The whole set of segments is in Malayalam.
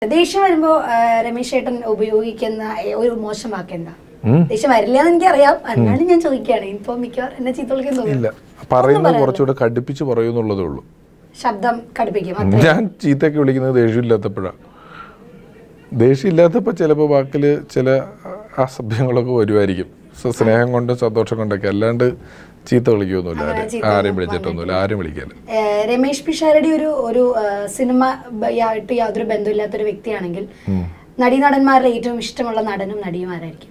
ദേഷ്യം വരുമ്പോ ആ, രമേശ് ചേട്ടൻ ഉപയോഗിക്കുന്ന ഒരു മോശം വാക്ക് എന്താ ഉം. ദേഷ്യം വരില്ല എന്ന് എനിക്കറിയാം എന്നാലും ഞാൻ ചോദിക്കുകയാണ് ഇപ്പൊ മിക്കവാറും എന്നെ ചീത്ത വിളിക്കാൻ ഇല്ല തോന്നുന്നു പറയുന്നത് കുറച്ചുകൂടെ കടുപ്പിച്ച് പറയുന്നുള്ളതേ ഉള്ളൂ ശബ്ദം കടുപ്പിക്കും അത്രേ. ഞാൻ ചീത്തയൊക്കെ വിളിക്കുന്നത് ദേഷ്യമില്ലാത്തപ്പോഴാണ് ദേഷ്യമില്ലാത്തപ്പോൾ ചിലപ്പോൾ വാക്കിൽ ചില അസഭ്യങ്ങളൊക്കെ വരുമായിരിക്കും സ- സ്നേഹം കൊണ്ടും സന്തോഷം കൊണ്ടൊക്കെ അല്ലാണ്ട് ചീത്ത വിളിക്കുകയൊന്നുമില്ല അങ്ങനെ ആരും ചീത്ത ആരെയും ഒന്നും വിളിച്ചിട്ടൊന്നുമില്ല ആരും വിളിക്കാല്ല ഏ, രമേശ് പിഷാരടി ഒരു ഒരു ആ, സിനിമ ബ- ആയിട്ട് യാതൊരു ബന്ധമില്ലാത്തൊരു വ്യക്തിയാണെങ്കിൽ നടീനടന്മാരിൽ ഏറ്റവും ഇഷ്ടമുള്ള നടനും നടിയും ആരായിരിക്കും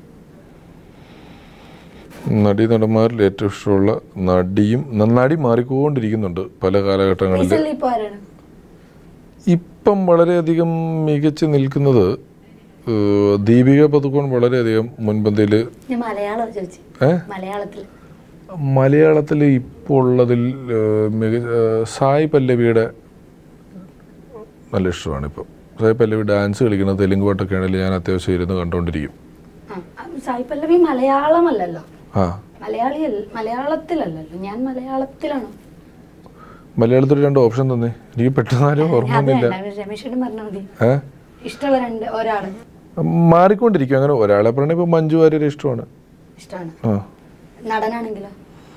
നടി നടന്മാരിൽ ഏറ്റവും ഇഷ്ടമുള്ള നടിയും നടി മാറിക്കൊണ്ടിരിക്കുന്നുണ്ട് പല കാലഘട്ടങ്ങളിൽ റീസെന്റ് ഇപ്പൊ ആരാണ് ഇപ്പം വളരെയധികം മികച്ച് നിൽക്കുന്നത് ഏഹ്, ദീപിക പതുക്കോൺ വളരെയധികം മുൻപന്തിയിൽ ഞാൻ മലയാളം ചോദിച്ചു ഏഹ് മലയാളത്തിൽ മലയാളത്തിൽ ഇപ്പോൾ ഉള്ളതിൽ ഏഹ്, മിക ഏഹ്, സായ് പല്ലവിയുടെ നല്ല ഇഷ്ടമാണ് ഇപ്പോൾ സായ് പല്ലവി ഡാൻസ് കളിക്കുന്ന തെലുങ്ക് പാട്ടൊക്കെ ആണെങ്കിൽ ഞാൻ അത്യാവശ്യം ഇരുന്ന് കണ്ടുകൊണ്ടിരിക്കും ആ, ആ, സായി പല്ലവി മലയാളമല്ലല്ലോ ആ മലയാളി മലയാളത്തിലല്ലല്ലോ ഞാൻ മലയാളത്തിലാണോ മലയാളത്തിൽ രണ്ട് ഓപ്ഷൻ തന്നെ എനിക്ക് പെട്ടെന്ന് ആരും അത് ഓർമ്മയൊന്നുമില്ല വേണ്ട രമേശേട്ടൻ പറഞ്ഞാൽ മതി ഏ ഇഷ്ടമുള്ള രണ്ട് ഒരാള് മാറിക്കൊണ്ടിരിക്കും അങ്ങനെ ഒരാളെ പറഞ്ഞാൽ ഇപ്പോൾ മഞ്ജു വാര്യർ ഇഷ്ടമാണ് ഇഷ്ടമാണ് ആ നടനാണെങ്കിലോ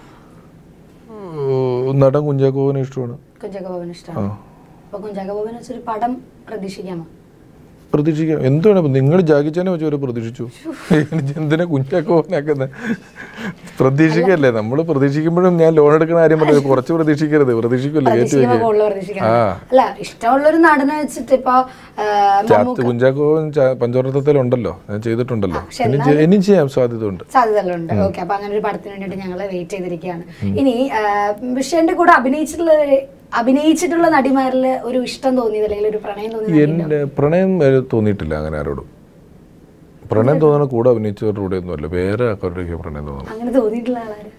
ഏഹ്, നടൻ കുഞ്ചാക്കോവിനെ ഇഷ്ടമാണ് കുഞ്ചാക്ക ബോബൻ ആ ഇഷ്ടമാണ് അപ്പൊ കുഞ്ചാക്ക ബോബൻ വെച്ചൊരു പടം പ്രതീക്ഷിക്കാമോ പ്രതീക്ഷിക്കാം എന്ത് വേണം നിങ്ങൾ ജാഗിച്ചാനെ വെച്ച് വരെ പ്രതീക്ഷിച്ചു എനിക്ക് എന്തിനാ കുഞ്ഞാക്കോനാക്കുന്നത് പ്രതീക്ഷിക്കല്ലേ നമ്മൾ പ്രതീക്ഷിക്കുമ്പോഴും ഞാൻ ലോൺ എടുക്കുന്ന കാര്യം പറഞ്ഞത് കുറച്ച് പ്രതീക്ഷിക്കരുത് പ്രതീക്ഷിക്കല്ലേ കയറ്റി പ്രതീക്ഷിക്കുമ്പോ കൂടുതൽ വെക്കുക പ്രതീക്ഷിക്കണം ആ. അല്ല ഇഷ്ടമുള്ള ഒരു നടനെ വെച്ചിട്ട് ഇപ്പൊ ആ, ചാത്ത് മമ്മൂക്ക കുഞ്ചാക്കോവൻ പഞ്ചവർത്തത്തിലുണ്ടല്ലോ ഞാൻ ചെയ്തിട്ടുണ്ടല്ലോ പക്ഷെ ഇനി ചെ- ഇനിയും ചെയ്യാൻ സാധ്യതയുണ്ട് സാധ്യതകളുണ്ട് ഓക്കെ അപ്പൊ അങ്ങനെ ഒരു പടത്തിന് വേണ്ടിയിട്ട് ഞങ്ങൾ വെയിറ്റ് ചെയ്തിരിക്കുകയാണ് ഇനി ആ, വിഷയന്റെ കൂടെ അഭിനയിച്ചിട്ടുള്ള അഭിനയിച്ചിട്ടുള്ള നടിമാരിൽ ഒരു ഇഷ്ടം തോന്നിയത് അല്ലെങ്കിൽ ഒരു പ്രണയം തോന്നിയത് എന്റെ പ്രണയം വരെ തോന്നിയിട്ടില്ല അങ്ങനെ ആരോടും പ്രണയം തോന്നണ കൂടെ അഭിനയിച്ചവരുടെ കൂടെ ഒന്നും അല്ല വേറെ ആൾക്കാരുടെയൊക്കെ പ്രണയം തോന്നണം അങ്ങനെ തോന്നിയിട്ടുള്ള ആളാര്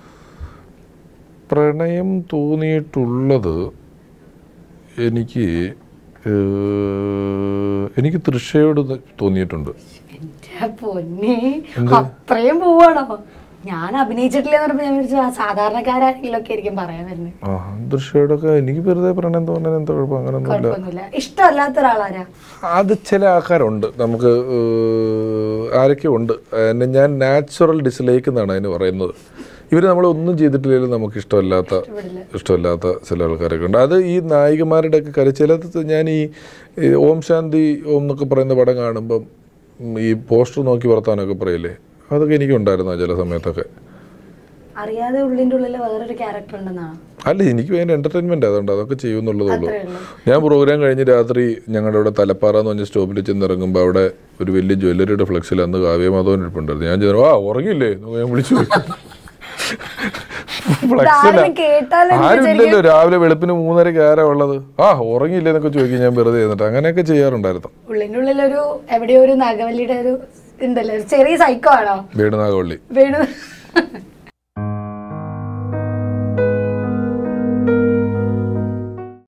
പ്രണയം തോന്നിയിട്ടുള്ളത് എനിക്ക് ഏഹ്, എനിക്ക് തൃഷയോട് തോന്നിയിട്ടുണ്ട് എന്റെ പൊന്നെ അത്രയും പോവാണോ ഞാൻ അഭിനയിച്ചിട്ടില്ല എന്ന് പറഞ്ഞപ്പോ ഞാൻ വിചാരിച്ചു ആ സാധാരണക്കാരെങ്കിലും ഒക്കെ ആയിരിക്കും പറയാൻ വരുന്നത് ആ തൃഷയോടൊക്കെ എനിക്ക് വെറുതെ പ്രണയം തോന്നാൻ എന്താ കുഴപ്പം അങ്ങനൊന്നുമില്ല കുഴപ്പമൊന്നുമില്ല ഇഷ്ടമല്ലാത്ത ഒരാളാരാ അത് ചില ആൾക്കാരുണ്ട് നമുക്ക് ഏഹ്, ആരൊക്കെ ഉണ്ട് എന്നെ ഞാൻ നാച്ചുറൽ ഡിസ്ലൈക്ക് എന്നാണ് അതിന് പറയുന്നത് ഇവർ നമ്മൾ ഒന്നും ചെയ്തിട്ടില്ലെങ്കിലും നമുക്ക് ഇഷ്ടമല്ലാത്ത ഇഷ്ടപ്പെടില്ല ഇഷ്ടമല്ലാത്ത ചില ആൾക്കാരൊക്കെ ഉണ്ട് അത് ഈ നായികമാരുടെ ഒക്കെ കാര്യം ചിലത് ഞാൻ ഈ ഈ ഓം ശാന്തി ഓം എന്നൊക്കെ പറയുന്ന പടം കാണുമ്പം ഉം, ഈ പോസ്റ്റർ നോക്കി വർത്താനൊക്കെ പറയില്ലേ അതൊക്കെ എനിക്കുണ്ടായിരുന്നു ചില സമയത്തൊക്കെ അറിയാതെ ഉള്ളിന്റെ ഉള്ളിൽ വേറൊരു ക്യാരക്ടർ ഉണ്ടെന്നാണ് അല്ല എനിക്ക് ഭയങ്കര എന്റർടൈൻമെന്റ് അതുകൊണ്ട് അതൊക്കെ ചെയ്യുന്നുള്ളതേ ഉള്ളൂ അത്രേ ഉള്ളൂ ഞാൻ പ്രോഗ്രാം കഴിഞ്ഞ് രാത്രി ഞങ്ങളുടെ അവിടെ തലപ്പാറ എന്ന് പറഞ്ഞ സ്റ്റോപ്പിൽ ചെന്ന് ഇറങ്ങുമ്പോൾ അവിടെ ഒരു വലിയ ജ്വല്ലറിയുടെ ഫ്ലെക്സിൽ അന്ന് കാവ്യമാധവൻ ഇരിപ്പുണ്ടായിരുന്നു ഞാൻ ചെന്നു ആ ഉറങ്ങില്ലേ എന്ന് ഞാൻ വിളിച്ചു ഫ്ലെക്സില ഇതാരും കേട്ടാലും എന്ത് ആരുമില്ലല്ലോ രാവിലെ വെളുപ്പിന് മൂന്നരക്ക് ആരാ ഉള്ളത് ആ ഉറങ്ങിയില്ലേ എന്നൊക്കെ ചോദിക്കും ഞാൻ വെറുതെ എന്നിട്ട് അങ്ങനെയൊക്കെ ചെയ്യാറുണ്ടായിരുന്നു ഉള്ളിന്റെ ഉള്ളിലൊരു എവിടെയോ ഒരു നാഗവല്ലിയുടെ ഒരു ഉണ്ടല്ലോ ഒരു ചെറിയ സൈക്കോ ആണോ വേണുനാഗവള്ളി വേണു